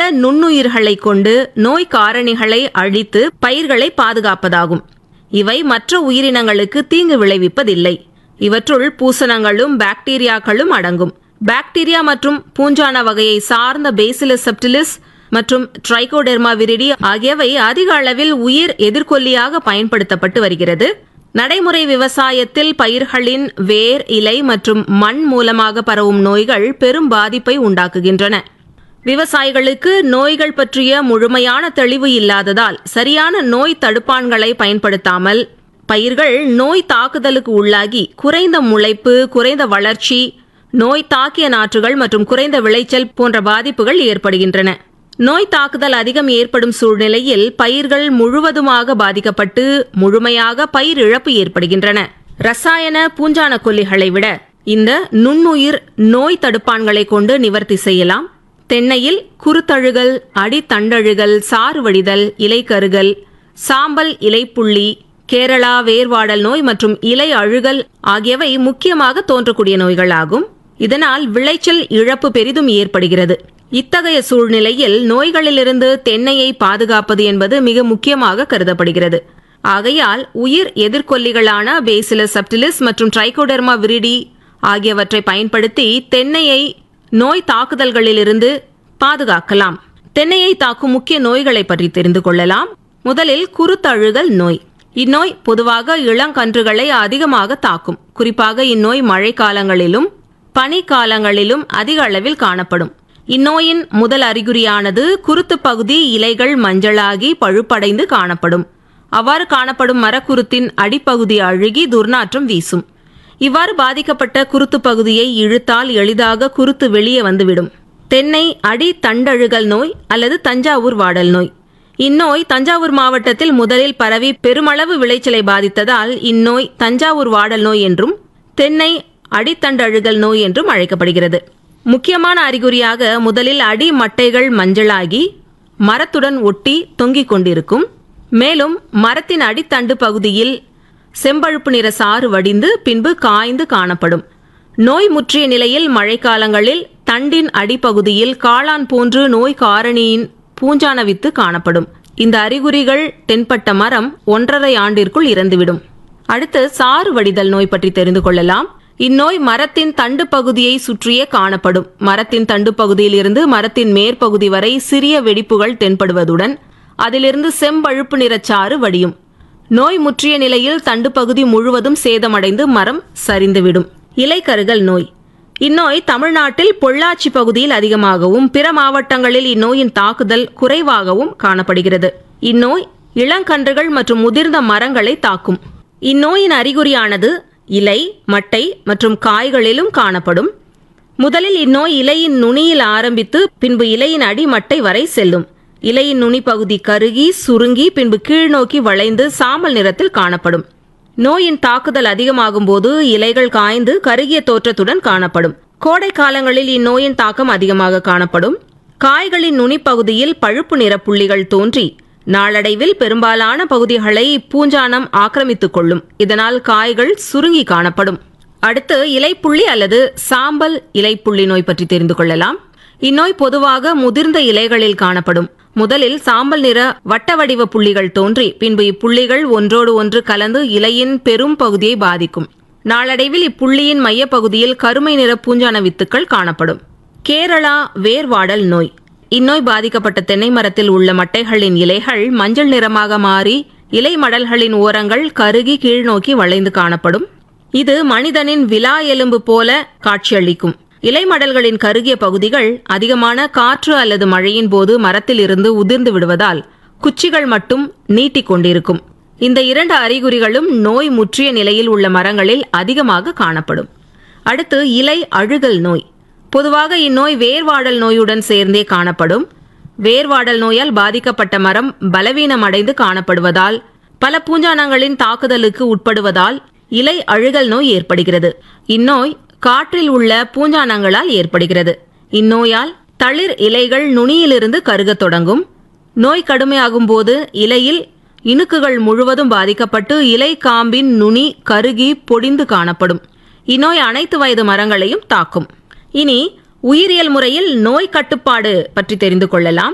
நுண்ணுயிர்களை கொண்டு நோய் காரணிகளை அழித்து பயிர்களை பாதுகாப்பதாகும் இவை மற்ற உயிரினங்களுக்கு தீங்கு விளைவிப்பதில்லை இவற்றுள் பூசணங்களும் பாக்டீரியாக்களும் அடங்கும் பாக்டீரியா மற்றும் பூஞ்சான வகையை சார்ந்த பேசிலஸ் செப்டிலிஸ் மற்றும் ட்ரைகோடெர்மா விரிடி ஆகியவை அதிக அளவில் உயிர் எதிர்கொல்லியாக பயன்படுத்தப்பட்டு வருகிறது நடைமுறை விவசாயத்தில் பயிர்களின் வேர் இலை மற்றும் மண் மூலமாக பரவும் நோய்கள் பெரும் பாதிப்பை உண்டாக்குகின்றன விவசாயிகளுக்கு நோய்கள் பற்றிய முழுமையான தெளிவு இல்லாததால் சரியான நோய் தடுப்பான்களை பயன்படுத்தாமல் பயிர்கள் நோய் தாக்குதலுக்கு உள்ளாகி குறைந்த முளைப்பு குறைந்த வளர்ச்சி நோய் தாக்கிய நாற்றுகள் மற்றும் குறைந்த விளைச்சல் போன்ற பாதிப்புகள் ஏற்படுகின்றன நோய் தாக்குதல் அதிகம் ஏற்படும் சூழ்நிலையில் பயிர்கள் முழுவதுமாக பாதிக்கப்பட்டு முழுமையாக பயிர் இழப்பு ஏற்படுகின்றன ரசாயன பூஞ்சான கொல்லிகளை விட இந்த நுண்ணுயிர் நோய் தடுப்பான்களை கொண்டு நிவர்த்தி செய்யலாம் தென்னையில் குருத்தழுகல் அடித்தண்டழுகல் சாறு வடிதல் இலைக்கருகல் சாம்பல் இலைப்புள்ளி கேரளா வேர்வாடல் நோய் மற்றும் இலை அழுகல் ஆகியவை முக்கியமாக தோன்றக்கூடிய நோய்களாகும் இதனால் விளைச்சல் இழப்பு பெரிதும் ஏற்படுகிறது இத்தகைய சூழ்நிலையில் நோய்களிலிருந்து தென்னையை பாதுகாப்பது என்பது மிக முக்கியமாக கருதப்படுகிறது ஆகையால் உயிர் எதிர்கொல்லிகளான பேசிலஸ் சப்டிலிஸ் மற்றும் ட்ரைகோடெர்மா விரிடி ஆகியவற்றை பயன்படுத்தி தென்னையை நோய் தாக்குதல்களிலிருந்து பாதுகாக்கலாம் தென்னையை தாக்கும் முக்கிய நோய்களை பற்றி தெரிந்து கொள்ளலாம் முதலில் குருத்தழுகல் நோய் இந்நோய் பொதுவாக இளங்கன்றுகளை அதிகமாக தாக்கும் குறிப்பாக இந்நோய் மழைக்காலங்களிலும் பனிக்காலங்களிலும் அதிக அளவில் காணப்படும் இந்நோயின் முதல் அறிகுறியானது குருத்து பகுதி இலைகள் மஞ்சளாகி பழுப்படைந்து காணப்படும் அவ்வாறு காணப்படும் மரக்குருத்தின் அடிப்பகுதி அழுகி துர்நாற்றம் வீசும் இவ்வாறு பாதிக்கப்பட்ட குருத்து பகுதியை இழுத்தால் எளிதாக குருத்து வெளியே வந்துவிடும் தென்னை அடி தண்டழுகல் நோய் அல்லது தஞ்சாவூர் வாடல் நோய் இந்நோய் தஞ்சாவூர் மாவட்டத்தில் முதலில் பரவி பெருமளவு விளைச்சலை பாதித்ததால் இந்நோய் தஞ்சாவூர் வாடல் நோய் என்றும் தென்னை அடித்தண்டழுகல் நோய் என்றும் அழைக்கப்படுகிறது முக்கியமான அறிகுறியாக முதலில் அடி மட்டைகள் மஞ்சளாகி மரத்துடன் ஒட்டி தொங்கிக் கொண்டிருக்கும் மேலும் மரத்தின் அடித்தண்டு பகுதியில் செம்பழுப்பு நிற சாறு வடிந்து பின்பு காய்ந்து காணப்படும் நோய் முற்றிய நிலையில் மழைக்காலங்களில் தண்டின் அடிப்பகுதியில் காளான் போன்று நோய் காரணியின் பூஞ்சான வித்து காணப்படும் இந்த அறிகுறிகள் தென்பட்ட மரம் ஒன்றரை ஆண்டிற்குள் இறந்துவிடும் அடுத்து சாறு வடிதல் நோய் பற்றி தெரிந்து கொள்ளலாம் இந்நோய் மரத்தின் தண்டு பகுதியை சுற்றியே காணப்படும் மரத்தின் தண்டு பகுதியில் இருந்து மரத்தின் மேற்பகுதி வரை சிறிய வெடிப்புகள் தென்படுவதுடன் அதிலிருந்து செம்பழுப்பு நிறச்சாறு வடியும் நோய் முற்றிய நிலையில் தண்டு பகுதி முழுவதும் சேதமடைந்து மரம் சரிந்துவிடும் இலைக்கருகல் நோய் இந்நோய் தமிழ்நாட்டில் பொள்ளாச்சி பகுதியில் அதிகமாகவும் பிற மாவட்டங்களில் இந்நோயின் தாக்குதல் குறைவாகவும் காணப்படுகிறது இந்நோய் இளங்கன்றுகள் மற்றும் முதிர்ந்த மரங்களை தாக்கும் இந்நோயின் அறிகுறியானது இலை மட்டை மற்றும் காய்களிலும் காணப்படும் முதலில் இந்நோய் இலையின் நுனியில் ஆரம்பித்து பின்பு இலையின் அடிமட்டை வரை செல்லும் இலையின் நுனி பகுதி கருகி சுருங்கி பின்பு கீழ்நோக்கி வளைந்து சாம்பல் நிறத்தில் காணப்படும் நோயின் தாக்குதல் அதிகமாகும் போது இலைகள் காய்ந்து கருகிய தோற்றத்துடன் காணப்படும் கோடை காலங்களில் இந்நோயின் தாக்கம் அதிகமாக காணப்படும் காய்களின் நுனிப்பகுதியில் பழுப்பு நிற புள்ளிகள் தோன்றி நாளடைவில் பெரும்பாலான பகுதிகளை பூஞ்சானம் ஆக்கிரமித்துக் கொள்ளும் இதனால் காய்கள் சுருங்கி காணப்படும் அடுத்து இலைப்புள்ளி அல்லது சாம்பல் இலைப்புள்ளி நோய் பற்றி தெரிந்து கொள்ளலாம் இந்நோய் பொதுவாக முதிர்ந்த இலைகளில் காணப்படும் முதலில் சாம்பல் நிற வட்ட வடிவ புள்ளிகள் தோன்றி பின்பு இப்புள்ளிகள் ஒன்றோடு ஒன்று கலந்து இலையின் பெரும் பகுதியை பாதிக்கும் நாளடைவில் இப்புள்ளியின் மையப்பகுதியில் கருமை நிற பூஞ்சான வித்துக்கள் காணப்படும் கேரளா வேர்வாடல் நோய் இந்நோய் பாதிக்கப்பட்ட தென்னை மரத்தில் உள்ள மட்டைகளின் இலைகள் மஞ்சள் நிறமாக மாறி இலை மடல்களின் ஓரங்கள் கருகி கீழ்நோக்கி வளைந்து காணப்படும் இது மனிதனின் விலா எலும்பு போல காட்சியளிக்கும் இலைமடல்களின் கருகிய பகுதிகள் அதிகமான காற்று அல்லது மழையின் போது மரத்தில் இருந்து உதிர்ந்து விடுவதால் குச்சிகள் மட்டும் நீட்டிக் கொண்டிருக்கும் இந்த இரண்டு அறிகுறிகளும் நோய் முற்றிய நிலையில் உள்ள மரங்களில் அதிகமாக காணப்படும் அடுத்து இலை அழுகல் நோய் பொதுவாக இந்நோய் வேர்வாடல் நோயுடன் சேர்ந்தே காணப்படும் வேர்வாடல் நோயால் பாதிக்கப்பட்ட மரம் பலவீனமடைந்து காணப்படுவதால் பல பூஞ்சானங்களின் தாக்குதலுக்கு உட்படுவதால் இலை அழுகல் நோய் ஏற்படுகிறது இந்நோய் காற்றில் உள்ள பூஞ்சானங்களால் ஏற்படுகிறது இந்நோயால் தளிர் இலைகள் நுனியிலிருந்து கருகத் தொடங்கும் நோய் கடுமையாகும் போது இலையில் இணுக்குகள் முழுவதும் பாதிக்கப்பட்டு இலை காம்பின் நுனி கருகி பொடிந்து காணப்படும் இந்நோய் அனைத்து வயது மரங்களையும் தாக்கும் இனி உயிரியல் முறையில் நோய் கட்டுப்பாடு பற்றி தெரிந்து கொள்ளலாம்